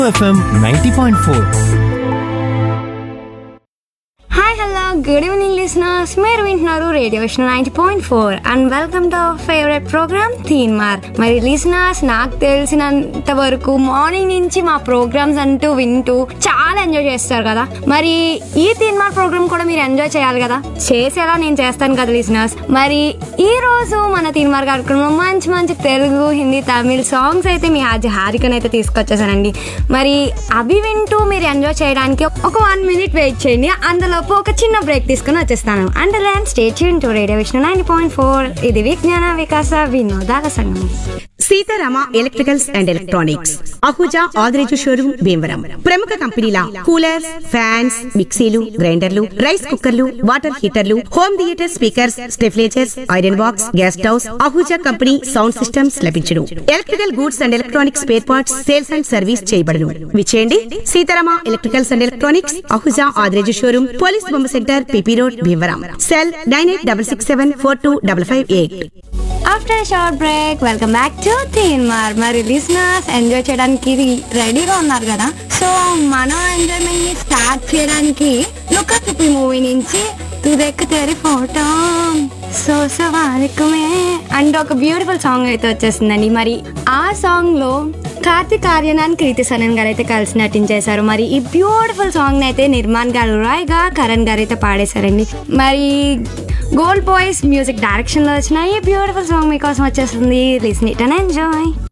FM ninety point four hi hello good evening listeners మీరు వింటున్నారు radio Vishnu ninety point four and welcome to our favourite programme Teen Maar మరి listeners నాకు తెలిసినంత వరకు morning నుంచి మా ప్రోగ్రామ్స్ అంటూ వింటూ చాలా ఎంజాయ్ చేస్తారు కదా మరి ఈ తీన్ మార్ ప్రోగ్రామ్ కూడా మీరు ఎంజాయ్ చేయాలి కదా చేసేలా నేను చేస్తాను కదా లిసనర్స్ మరి ఈ రోజు మన తీన్ మార్ కార్యక్రమంలో మంచి మంచి తెలుగు హిందీ తమిళ్ సాంగ్స్ అయితే మీ ఆజ హారికను అయితే తీసుకొచ్చేసానండి మరి అవి వింటూ మీరు ఎంజాయ్ చేయడానికి ఒక వన్ మినిట్ వెయిట్ చేయండి అందులోపు ఒక చిన్న బ్రేక్ తీసుకుని వచ్చేస్తాను and land state to radio Vishnu nine point four ఇది విజ్ఞాన వికాస వినోదాల సంఘం Seetharama electricals and electronics Ahuja Adireju showroom Bhimavaram ప్రముఖ కంపెనీల కూలర్స్ ఫ్యాన్స్ మిక్సీలు గ్రైండర్లు రైస్ కుక్కర్లు వాటర్ హీటర్లు home theatre speakers stabilizers iron box gas stoves Ahuja company sound systems లభించును electrical goods and electronics spare parts sales and service చేయబడును విచేయండి Seetharama electricals and electronics Ahuja Adireju showroom police బొమ్మ centre PP road Bhimavaram cell nine eight double six seven four two double five eight after short break welcome back to Teen Maar మరి listeners enjoy చేయడానికి రెడీగా ఉన్నారు కదా so మనం enjoyment ని స్టార్ట్ చేయడానికి లుక్ తుప్పి మూవీ నుంచి తుదెక్కు తెరి ఫోటో సో సవారికమే అండ్ ఒక బ్యూటిఫుల్ సాంగ్ అయితే వచ్చేసిందండి మరి ఆ సాంగ్ లో కార్తిక్ ఆర్యన్ అండ్ కృతి సనన్ గారు అయితే కలిసి నటించేశారు మరి ఈ బ్యూటిఫుల్ సాంగ్ అయితే నిర్మాణ్ గారు రాయ్ గా కరణ్ గారు అయితే పాడేశారండి మరి గోల్డ్ బాయ్స్ మ్యూజిక్ డైరెక్షన్ లో వచ్చిన ఈ బ్యూటిఫుల్ సాంగ్ మీకోసం వచ్చేస్తుంది లిసన్ ఇట్ అండ్ ఎంజాయ్